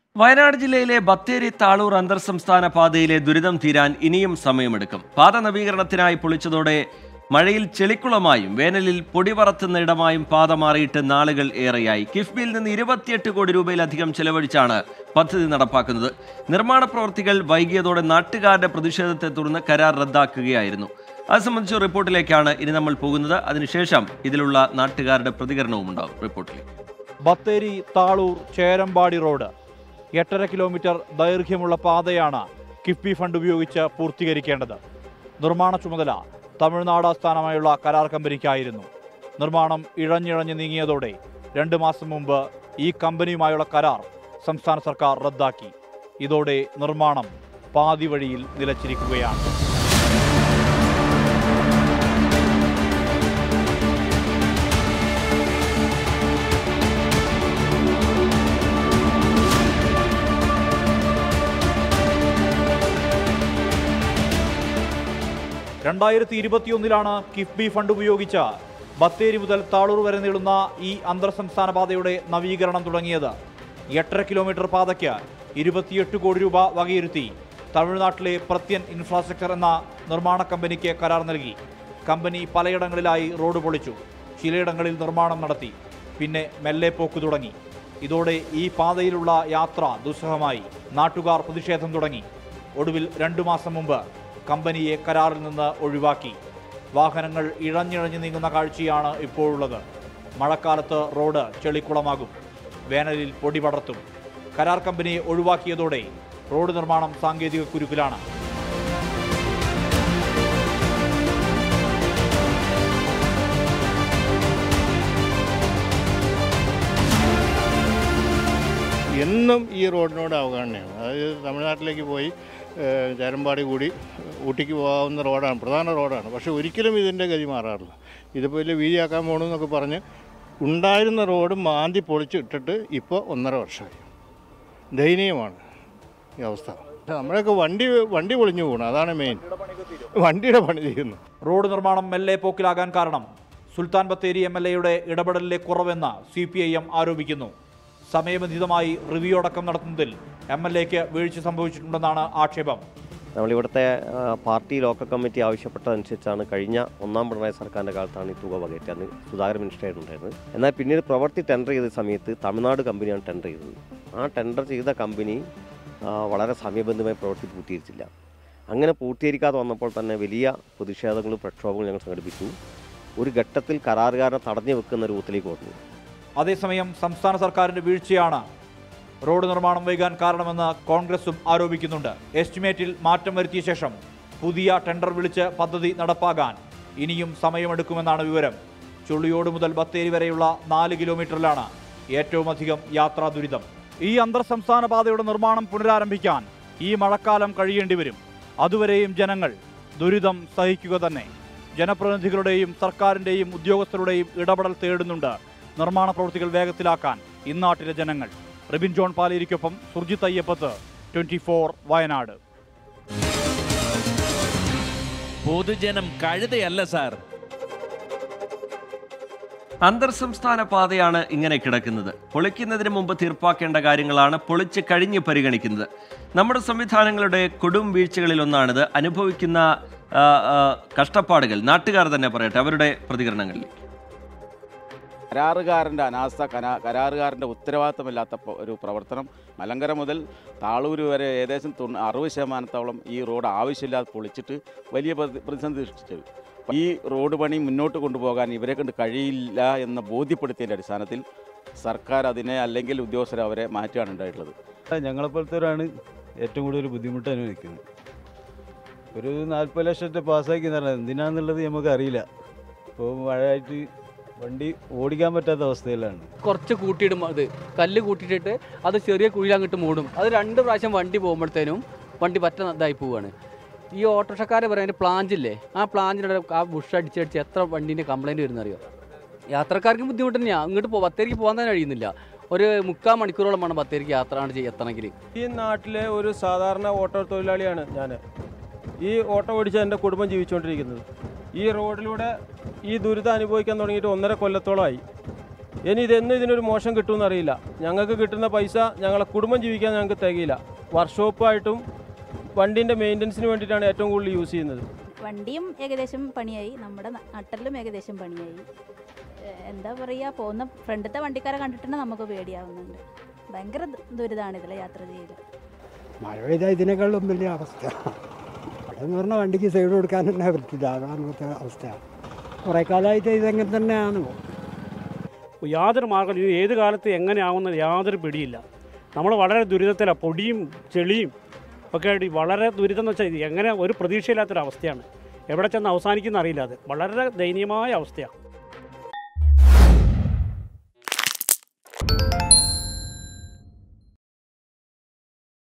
വയനാട് ജില്ലയിലെ ബത്തേരി താളൂർ അന്തർ സംസ്ഥാന പാതയിലെ ദുരിതം തീരാൻ ഇനിയും സമയമെടുക്കും പാത നവീകരണത്തിനായി പൊളിച്ചതോടെ മഴയിൽ ചെളിക്കുളമായും വേനലിൽ പൊടി പറത്തുന്ന ഇടമായും പാത മാറിയിട്ട് നാളുകൾ ഏറെയായി കിഫ്ബിയിൽ നിന്ന് ഇരുപത്തിയെട്ട് കോടി രൂപയിലധികം ചെലവഴിച്ചാണ് പദ്ധതി നടപ്പാക്കുന്നത് നിർമ്മാണ പ്രവൃത്തികൾ വൈകിയതോടെ നാട്ടുകാരുടെ പ്രതിഷേധത്തെ തുടർന്ന് കരാർ റദ്ദാക്കുകയായിരുന്നു അത് സംബന്ധിച്ച റിപ്പോർട്ടിലേക്കാണ് ഇനി നമ്മൾ പോകുന്നത് അതിനുശേഷം ഇതിലുള്ള നാട്ടുകാരുടെ പ്രതികരണവും ഉണ്ടാവും റിപ്പോർട്ടിലേക്ക് ബത്തേരി താളൂർ ചേരമ്പാടി റോഡ് എട്ടര കിലോമീറ്റർ ദൈർഘ്യമുള്ള പാതയാണ് കിഫ്ബി ഫണ്ട് ഉപയോഗിച്ച് പൂർത്തീകരിക്കേണ്ടത് നിർമ്മാണ ചുമതല തമിഴ്നാട് ആസ്ഥാനമായുള്ള കരാർ കമ്പനിക്കായിരുന്നു നിർമ്മാണം ഇഴഞ്ഞിഴഞ്ഞ് നീങ്ങിയതോടെ രണ്ട് മാസം മുമ്പ് ഈ കമ്പനിയുമായുള്ള കരാർ സംസ്ഥാന സർക്കാർ റദ്ദാക്കി ഇതോടെ നിർമ്മാണം പാതി വഴിയിൽ നിലച്ചിരിക്കുകയാണ് രണ്ടായിരത്തി ഇരുപത്തിയൊന്നിലാണ് കിഫ്ബി ഫണ്ട് ഉപയോഗിച്ച് ബത്തേരി മുതൽ താളൂർ വരെ നീളുന്ന ഈ അന്തർ സംസ്ഥാന പാതയുടെ നവീകരണം തുടങ്ങിയത് എട്ടര കിലോമീറ്റർ പാതയ്ക്ക് ഇരുപത്തിയെട്ട് കോടി രൂപ വകയിരുത്തി തമിഴ്നാട്ടിലെ പ്രത്യൻ ഇൻഫ്രാസ്ട്രക്ചർ എന്ന നിർമ്മാണ കമ്പനിക്ക് കരാർ നൽകി കമ്പനി പലയിടങ്ങളിലായി റോഡ് പൊളിച്ചു ചിലയിടങ്ങളിൽ നിർമ്മാണം നടത്തി പിന്നെ മെല്ലെ പോക്ക് തുടങ്ങി ഇതോടെ ഈ പാതയിലുള്ള യാത്ര ദുസ്സഹമായി നാട്ടുകാർ പ്രതിഷേധം തുടങ്ങി ഒടുവിൽ രണ്ടു മാസം മുമ്പ് കമ്പനിയെ കരാറിൽ നിന്ന് ഒഴിവാക്കി വാഹനങ്ങൾ ഇഴഞ്ഞിഴഞ്ഞ് നീങ്ങുന്ന കാഴ്ചയാണ് ഇപ്പോഴുള്ളത് മഴക്കാലത്ത് റോഡ് ചെളിക്കുളമാകും വേനലിൽ പൊടി പടർത്തും കരാർ കമ്പനിയെ ഒഴിവാക്കിയതോടെ റോഡ് നിർമ്മാണം സാങ്കേതിക കുരുക്കിലാണ് എന്നും ഈ റോഡിനോട് അവഗണനയാണ് അതായത് തമിഴ്നാട്ടിലേക്ക് പോയി ഏഹ്, ചേരമ്പാടി കൂടി ഊട്ടിക്ക് പോകാവുന്ന റോഡാണ് പ്രധാന റോഡാണ് പക്ഷേ ഒരിക്കലും ഇതിൻ്റെ ഗതി മാറാറില്ല ഇതിപ്പോൾ വലിയ വീതിയാക്കാൻ പോകണമെന്നൊക്കെ പറഞ്ഞ് ഉണ്ടായിരുന്ന റോഡ് മാന്തി പൊളിച്ചിട്ടിട്ട് ഇപ്പോൾ ഒന്നര വർഷമായി ദയനീയമാണ് ഈ അവസ്ഥ നമ്മളൊക്കെ വണ്ടി വണ്ടി പൊളിഞ്ഞു പോകണം അതാണ് മെയിൻ വണ്ടിയുടെ പണി ചെയ്യുന്നു റോഡ് നിർമ്മാണം മെല്ലെ പോക്കിലാകാൻ കാരണം സുൽത്താൻ ബത്തേരി എം എൽ എയുടെ ഇടപെടലിലെ കുറവെന്ന് സി പി ഐ എം ആരോപിക്കുന്നു സമയബന്ധിതമായി റിവ്യൂ അടക്കം നടത്തുന്നതിൽ എം എൽ എക്ക് വീഴ്ച സംഭവിച്ചിട്ടുണ്ടെന്നാണ് ആക്ഷേപം നമ്മളിവിടുത്തെ ആ, പാർട്ടി ലോക്കൽ കമ്മിറ്റി ആവശ്യപ്പെട്ടതനുസരിച്ചാണ് കഴിഞ്ഞ ഒന്നാം പിണറായി സർക്കാരിൻ്റെ കാലത്താണ് ഈ തുക വകയറ്റി അന്ന് സുധാകരൻ മിനിസ്റ്റർ ഉണ്ടായിരുന്നത് എന്നാൽ പിന്നീട് പ്രവൃത്തി ടെൻഡർ ചെയ്ത സമയത്ത് തമിഴ്നാട് കമ്പനിയാണ് ടെൻഡർ ചെയ്തത് ആ ടെൻഡർ ചെയ്ത കമ്പനി ആ, വളരെ സമയബന്ധമായി പ്രവൃത്തി പൂർത്തീകരിച്ചില്ല അങ്ങനെ പൂർത്തീകരിക്കാതെ വന്നപ്പോൾ തന്നെ വലിയ പ്രതിഷേധങ്ങളും പ്രക്ഷോഭങ്ങളും ഞങ്ങൾ സംഘടിപ്പിച്ചു ഒരു ഘട്ടത്തിൽ കരാറുകാരനെ തടഞ്ഞു വെക്കുന്ന രൂപത്തിലേക്ക് വന്നു അതേസമയം സംസ്ഥാന സർക്കാരിന്റെ വീഴ്ചയാണ് റോഡ് നിർമ്മാണം വൈകാൻ കാരണമെന്ന് കോൺഗ്രസും ആരോപിക്കുന്നുണ്ട് എസ്റ്റിമേറ്റിൽ മാറ്റം വരുത്തിയ ശേഷം പുതിയ ടെൻഡർ വിളിച്ച് പദ്ധതി നടപ്പാകാൻ ഇനിയും സമയമെടുക്കുമെന്നാണ് വിവരം ചുള്ളിയോട് മുതൽ ബത്തേരി വരെയുള്ള നാല് കിലോമീറ്ററിലാണ് ഏറ്റവും അധികം യാത്രാ ദുരിതം ഈ അന്തർ സംസ്ഥാന പാതയുടെ നിർമ്മാണം പുനരാരംഭിക്കാൻ ഈ മഴക്കാലം കഴിയേണ്ടി വരും അതുവരെയും ജനങ്ങൾ ദുരിതം സഹിക്കുക തന്നെ ജനപ്രതിനിധികളുടെയും സർക്കാരിന്റെയും ഉദ്യോഗസ്ഥരുടെയും ഇടപെടൽ തേടുന്നുണ്ട് നിർമ്മാണ പ്രവൃത്തികൾ വേഗത്തിലാക്കാൻ ഇന്നാട്ടിലെ ജനങ്ങൾ റിബിൻ ജോൺ പാലേരിക്കൊപ്പം സുർജിത്ത് അയ്യപ്പത്ത് ട്വന്റി ഫോർ വയനാട് പൊതുജനം കഴുതയല്ല സാർ അന്തർ സംസ്ഥാന പാതയാണ് ഇങ്ങനെ കിടക്കുന്നത് പൊളിക്കുന്നതിന് മുമ്പ് തീർപ്പാക്കേണ്ട കാര്യങ്ങളാണ് പൊളിച്ച് കഴിഞ്ഞ് പരിഗണിക്കുന്നത് നമ്മുടെ സംവിധാനങ്ങളുടെ കൊടും വീഴ്ചകളിലൊന്നാണിത് അനുഭവിക്കുന്ന ആ, ആ, കഷ്ടപ്പാടുകൾ നാട്ടുകാർ തന്നെ പറയട്ടെ അവരുടെ പ്രതികരണങ്ങളിൽ കരാറുകാരൻ്റെ അനാസ്ഥ കനാ കരാറുകാരൻ്റെ ഉത്തരവാദിത്തമില്ലാത്ത പ- ഒരു പ്രവർത്തനം മലങ്കര മുതൽ താളൂർ വരെ ഏകദേശം തൊണ്ണൂ അറുപത് ശതമാനത്തോളം ഈ റോഡ് ആവശ്യമില്ലാതെ പൊളിച്ചിട്ട് വലിയ പ്രതി- പ്രതിസന്ധി സൃഷ്ടിച്ചത് ഈ റോഡ് പണി മുന്നോട്ട് കൊണ്ടുപോകാൻ ഇവരെ കൊണ്ട് കഴിയില്ല എന്ന് ബോധ്യപ്പെടുത്തിയതിൻ്റെ അടിസ്ഥാനത്തിൽ സർക്കാർ അതിനെ അല്ലെങ്കിൽ ഉദ്യോഗസ്ഥർ അവരെ മാറ്റുകയാണ് ഉണ്ടായിട്ടുള്ളത് ഞങ്ങളെപ്പോലത്തെവരാണ് ഏറ്റവും കൂടുതൽ ബുദ്ധിമുട്ട് അനുഭവിക്കുന്നത് ഒരു നാൽപ്പത് ലക്ഷത്തെ പാസ്സാക്കി എന്ന് പറഞ്ഞാൽ എന്തിനാന്നുള്ളത് നമുക്ക് അറിയില്ല ഇപ്പോൾ മഴയായിട്ട് വണ്ടി ഓടിക്കാൻ പറ്റാത്ത അവസ്ഥയിലാണ് കുറച്ച് കൂട്ടിയിടും അത് കല്ല് കൂട്ടിയിട്ടിട്ട് അത് ചെറിയ കുഴിയിൽ അങ്ങോട്ട് മൂടും അത് രണ്ട് പ്രാവശ്യം വണ്ടി പോകുമ്പോഴത്തേനും വണ്ടി പറ്റ ഇതായി പോവുകയാണ് ഈ ഓട്ടോറിക്ഷക്കാരെ പറയുന്നത് പ്ലാഞ്ചില്ലേ ആ പ്ലാഞ്ചിൻ്റെ ആ ബുഷ് അടിച്ചടിച്ച് എത്ര വണ്ടീൻ്റെ കംപ്ലൈൻറ്റ് വരുന്ന അറിയോ യാത്രക്കാർക്ക് ബുദ്ധിമുട്ട് തന്നെയാണ് അങ്ങോട്ട് പോ ബത്തേരിക്ക് പോകാൻ തന്നെ കഴിയുന്നില്ല ഒരു മുക്കാൽ മണിക്കൂറോളം വേണം ബത്തേരിക്ക് യാത്ര ചെയ്യ- എത്തണമെങ്കിൽ ഈ നാട്ടിലെ ഒരു സാധാരണ ഓട്ടോ തൊഴിലാളിയാണ് ഞാൻ ഈ ഓട്ടോ ഓടിച്ച് എൻ്റെ കുടുംബം ജീവിച്ചുകൊണ്ടിരിക്കുന്നത് ഈ റോഡിലൂടെ ഈ ദുരിതം അനുഭവിക്കാൻ തുടങ്ങിയിട്ട് ഒന്നര കൊല്ലത്തോളമായി ഇനി ഇതെന്ന് ഇതിനൊരു മോശം കിട്ടുമെന്ന് അറിയില്ല ഞങ്ങൾക്ക് കിട്ടുന്ന പൈസ ഞങ്ങളെ കുടുംബം ജീവിക്കാൻ ഞങ്ങൾക്ക് തികയില്ല വർക്ക്ഷോപ്പായിട്ടും വണ്ടീൻ്റെ മെയിൻ്റനൻസിന് വേണ്ടിയിട്ടാണ് ഏറ്റവും കൂടുതൽ യൂസ് ചെയ്യുന്നത് വണ്ടിയും ഏകദേശം പണിയായി നമ്മുടെ നട്ടലിലും ഏകദേശം പണിയായി ഏഹ് എന്താ പറയുക പോകുന്ന ഫ്രണ്ടത്തെ വണ്ടിക്കാരെ കണ്ടിട്ട് നമുക്ക് പേടിയാവുന്നുണ്ട് ഭയങ്കര ദു- ദുരിതമാണ് ഇതിൽ യാത്ര ചെയ്യൽ മഴ പെയ്താൽ ഇതിനേക്കാളും വലിയ അവസ്ഥ അവിടെ എന്ന് പറഞ്ഞാൽ വണ്ടിക്ക് സൈഡ് കൊടുക്കാൻ തന്നെ പറ്റില്ല അതാണത്തെ അവസ്ഥ കുറേ കാലമായിട്ട് ഇതെങ്ങനെ തന്നെയാണ് യാതൊരു മാർഗ്ഗം ഇത് ഏത് കാലത്ത് എങ്ങനെയാവുന്ന യാതൊരു പിടിയില്ല നമ്മൾ വളരെ ദുരിതത്തിലാണ് പൊടിയും ചെളിയും ഒക്കെ ആയിട്ട് വളരെ ദുരിതം എന്ന് വെച്ചാൽ ഇത് എങ്ങനെ ഒരു പ്രതീക്ഷയില്ലാത്തൊരവസ്ഥയാണ് എവിടെ ചെന്ന് അവസാനിക്കുന്ന അറിയില്ല അത് വളരെ ദയനീയമായ അവസ്ഥയാണ്